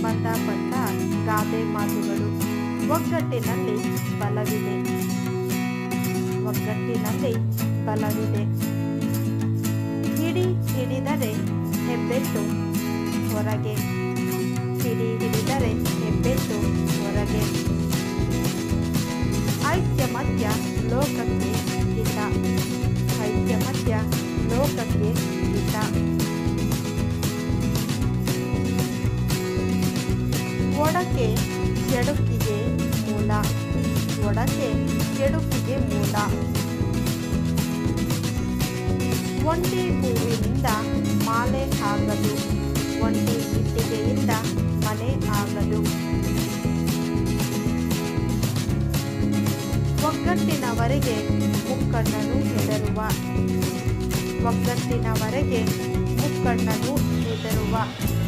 ಸಂಬಂಧಪಟ್ಟ ಗಾದೆ ಮಾತುಗಳು ಒಗ್ಗಟ್ಟಿನಲ್ಲಿ ಬಲವಿದೆ ಒಗ್ಗಟ್ಟಿನಲ್ಲಿ ಬಲವಿದೆ ಹಿಡಿ ಹಿಡಿದರೆ ಹೆಬ್ಬೆಟ್ಟು ಹೊರಗೆ ಹಿಡಿ ಹಿಡಿದರೆ ಹೆಬ್ಬೆಟ್ಟು ಹೊರಗೆ ಐಕ್ಯಮತ್ಯ ಲೋಕಕ್ಕೆ ಹಿತ ಐಕ್ಯಮತ್ಯ ಲೋಕಕ್ಕೆ ಹಿತ ಒಡಕೆ ಕೆಡುಕಿಗೆ ಮೂಲ ಒಡಕೆ ಕೆಡುಕಿಗೆ ಮೂಲ ಒಂಟಿ ಹೂವಿನಿಂದ ಮಾಲೆ ಆಗದು ಒಂಟಿ ಇಟ್ಟಿಗೆಯಿಂದ ಮನೆ ಆಗದು ಒಗ್ಗಟ್ಟಿನವರೆಗೆ ಮುಕ್ಕಣ್ಣನು ಹೆದರುವ ಒಗ್ಗಟ್ಟಿನವರೆಗೆ ಮುಕ್ಕಣ್ಣನು ಹೆದರುವ